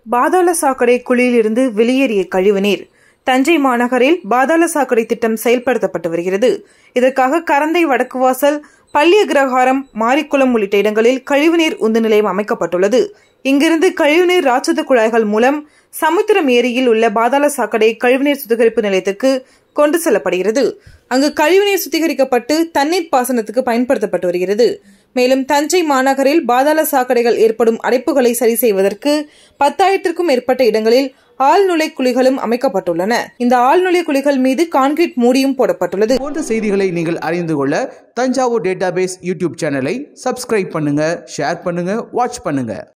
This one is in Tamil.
பாதாள சாக்கடை குழியிலிருந்து வெளியேறிய கழிவுநீர் தஞ்சை மாநகரில் பாதாள சாக்கடை திட்டம் செயல்படுத்தப்பட்டு வருகிறது இதற்காக கரந்தை வடக்கு வாசல் பள்ளி அக்ரஹாரம் மாரிக்குளம் உள்ளிட்ட இடங்களில் கழிவுநீர் உந்து நிலையம் அமைக்கப்பட்டுள்ளது இங்கிருந்து கழிவுநீர் ராட்சத குழாய்கள் மூலம் சமுத்திரம் ஏரியில் உள்ள பாதாள சாக்கடை கழிவுநீர் சுத்திகரிப்பு நிலையத்துக்கு கொண்டு செல்லப்படுகிறது அங்கு கழிவுநீர் சுத்திகரிக்கப்பட்டு தண்ணீர் பாசனத்துக்கு பயன்படுத்தப்பட்டு வருகிறது மேலும் தஞ்சை மாநகரில் பாதாள சாக்கடைகள் ஏற்படும் அடைப்புகளை சரி செய்வதற்கு பத்தாயிரத்திற்கும் மேற்பட்ட இடங்களில் ஆழ்நுழை குழிகளும் அமைக்கப்பட்டுள்ளன இந்த ஆழ்நுழை குழிகள் மீது கான்கிரீட் மூடியும் போடப்பட்டுள்ளது போன்ற செய்திகளை நீங்கள் அறிந்து கொள்ள தஞ்சாவூர் டேட்டாபேஸ் யூடியூப் சேனலை சப்ஸ்கிரைப் பண்ணுங்க ஷேர் பண்ணுங்க வாட்ச் பண்ணுங்க